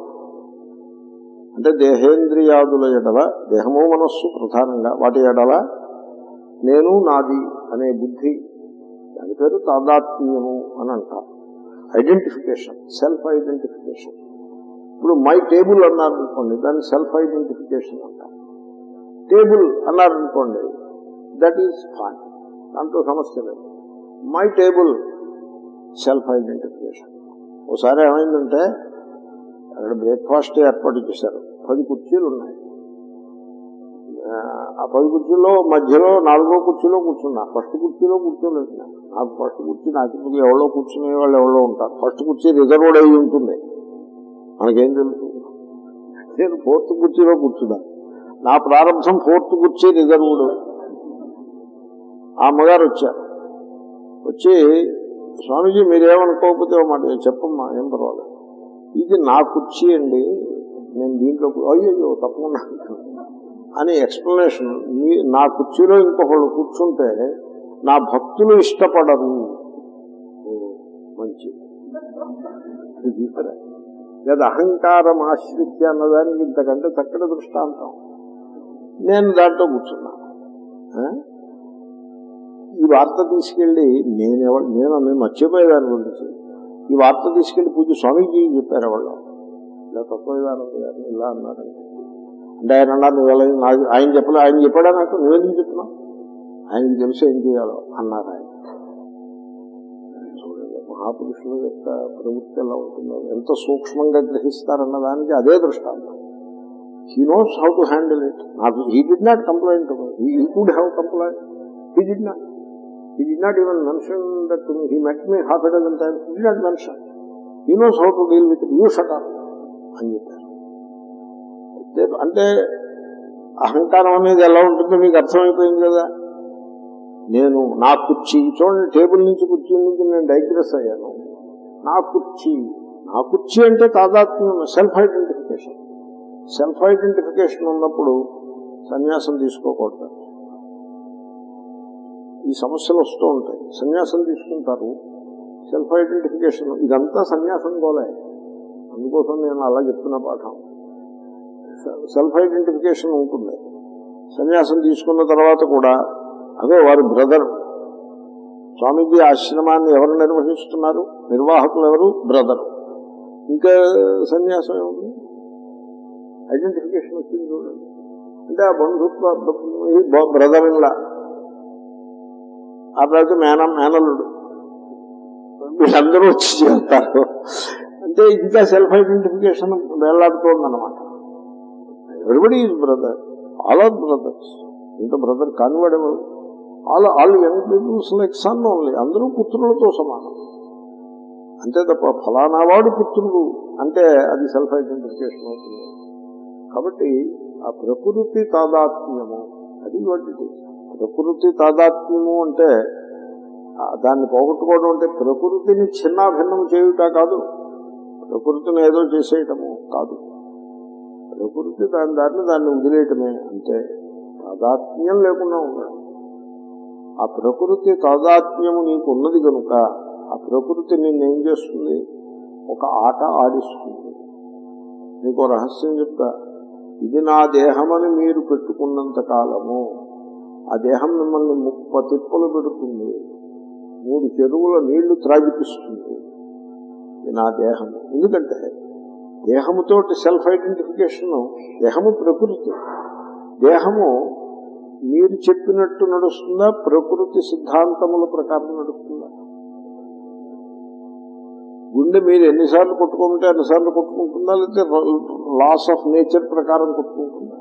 అంటే దేహేంద్రియాదుల ఎడల దేహము మనస్సు ప్రధానంగా వాటి ఎడల నేను నాది అనే బుద్ధి దాని పేరు తాదాత్మ్యము అని అంటారు ఐడెంటిఫికేషన్ సెల్ఫ్ ఐడెంటిఫికేషన్ ఇప్పుడు మై టేబుల్ అన్నారనుకోండి దాన్ని సెల్ఫ్ ఐడెంటిఫికేషన్ అంటారు టేబుల్ అన్నారనుకోండి దట్ ఈజ్ ఫైన్ దాంట్లో సమస్య లేదు మై టేబుల్ సెల్ఫ్ ఐడెంటిఫికేషన్ ఒకసారి ఏమైందంటే అక్కడ బ్రేక్ఫాస్ట్ ఏర్పాటు చేశారు పది కుర్చీలు ఉన్నాయి ఆ, ఆ పది కుర్చీలో మధ్యలో నాలుగో కుర్చీలో కూర్చున్నా ఫస్ట్ కుర్చీలో కూర్చోలేదు నేను. నాకు ఫస్ట్ కుర్చీ నాకు ఎందుకు ఎవరో కూర్చునే వాళ్ళు ఎవరో ఉంటారు ఫస్ట్ కుర్చీ రిజర్వ్డ్ అయి ఉంటుంది మనకేం తెలుసు నేను ఫోర్త్ కుర్చీలో కూర్చున్నా నా ప్రారంభం ఫోర్త్ కుర్చీ రిజర్వ్డ్ ఆ అమ్మగారు వచ్చారు వచ్చి స్వామీజీ మీరేమనుకోకపోతే ఓ మాట చెప్పమ్మా ఏం పర్వాలేదు ఇది నా కుర్చీ అండి నేను దీంట్లో కూ- అయ్యో తప్పకుండా అని ఎక్స్ప్లెనేషన్ మీ నా కుర్చీలో ఇంకొకళ్ళు కూర్చుంటే నా భక్తులు ఇష్టపడరు ఓ, మంచి ఇది సరే. లేదా అహంకారం ఆశ్రిత్య అన్నదానికి ఇంతకంటే చక్కటి దృష్టాంతం నేను దాంట్లో కూర్చున్నా ఆ? ఈ వార్త తీసుకెళ్లి నేను ఎవ- నేను నేను మర్చిపోయేదాని గురించి ఈ వార్త తీసుకెళ్లి పూజ స్వామీజీ చెప్పారు వాళ్ళు ఇలా తత్వవిధానంద గారు ఇలా అన్నారండి అంటే ఆయన అన్నారు నువ్వు ఎలా నాకు ఆయన చెప్పలే ఆయన చెప్పాడా నాకు నువ్వేం చెప్తున్నావు ఆయనకి తెలిసి ఏం చేయాలో అన్నారు ఆయన చూడండి మహాపురుషుల యొక్క ప్రవృత్తి ఎలా ఉంటుందో ఎంత సూక్ష్మంగా గ్రహిస్తారన్న దానికి అదే దృష్టాంతం he knows how to handle it నాకు he did not complaint to he could have complaint he did not he did not even mention that he met me half a dozen times he not mention he knows how to deal with you shut అని చెప్పారు అయితే- అంటే అహంకారం అనేది ఎలా ఉంటుందో మీకు అర్థమైపోయింది కదా నేను నా కుర్చీ చూడండి టేబుల్ నుంచి కుర్చీ నుంచి నేను డైగ్రెస్ అయ్యాను నా కుర్చీ నా కుర్చీ అంటే తాదాత్మ్యం సెల్ఫ్ ఐడెంటిఫికేషన్ సెల్ఫ్ ఐడెంటిఫికేషన్ ఉన్నప్పుడు సన్యాసం తీసుకోకూడదు ఈ సమస్యలు వస్తూ ఉంటాయి సన్యాసం తీసుకుంటారు సెల్ఫ్ ఐడెంటిఫికేషన్ ఇదంతా సన్యాసం గోలే అందుకోసం నేను అలా చెప్తున్న పాఠం సెల్ఫ్ ఐడెంటిఫికేషన్ ఉంటుంది సన్యాసం తీసుకున్న తర్వాత కూడా అదే వారి బ్రదర్ స్వామీజీ ఆశ్రమాన్ని ఎవరు నిర్వహిస్తున్నారు నిర్వాహకులు ఎవరు బ్రదర్ ఇంకా సన్యాసం ఏముంది ఐడెంటిఫికేషన్ వచ్చింది చూడండి అంటే ఆ బంధుత్వ బ్రదర్ ఇన్లా ఆ తర్వాత మేన మేనలుడు వీళ్ళందరూ వచ్చి చేస్తారు అంటే ఇంకా సెల్ఫ్ ఐడెంటిఫికేషన్ వేలాడుతోంది అనమాట everybody is brother all are brothers ఇంత బ్రదర్ కానివాడెవరు all all young peoples like son only అందరూ పుత్రులతో సమానం అంతే తప్ప ఫలానా వాడు పుత్రుడు అంటే అది సెల్ఫ్ ఐడెంటిఫికేషన్ అవుతుంది కాబట్టి ఆ ప్రకృతి తాదాత్మ్యము అది వాటి ప్రకృతి తాదాత్మ్యము అంటే ఆ దాన్ని పోగొట్టుకోవడం అంటే ప్రకృతిని చిన్నాభిన్నం చేయుట కాదు ప్రకృతిని ఏదో చేసేయటము కాదు ప్రకృతి దాని దాన్ని దాన్ని వదిలేయటమే అంతే తాదాత్మ్యం లేకుండా ఉండడం ఆ ప్రకృతి తాదాత్మ్యము నీకు ఉన్నది కనుక ఆ ప్రకృతి నిన్నేం చేస్తుంది ఒక ఆట ఆడిస్తుంది నీకు రహస్యం చెప్తా ఇది నా దేహమని మీరు పెట్టుకున్నంత కాలము ఆ దేహం మిమ్మల్ని ముప్ప తిప్పలు పెడుతుంది మూడు చెరువుల నీళ్లు త్రాగిపిస్తుంది ఇది నా దేహము ఎందుకంటే దేహముతోటి సెల్ఫ్ ఐడెంటిఫికేషన్ దేహము ప్రకృతి దేహము మీరు చెప్పినట్టు నడుస్తుందా ప్రకృతి సిద్ధాంతముల ప్రకారం నడుస్తుందా గుండె మీరు ఎన్నిసార్లు కొట్టుకుంటే అన్నిసార్లు కొట్టుకుంటుందా లేకపోతే లాస్ ఆఫ్ నేచర్ ప్రకారం కొట్టుకుంటుందా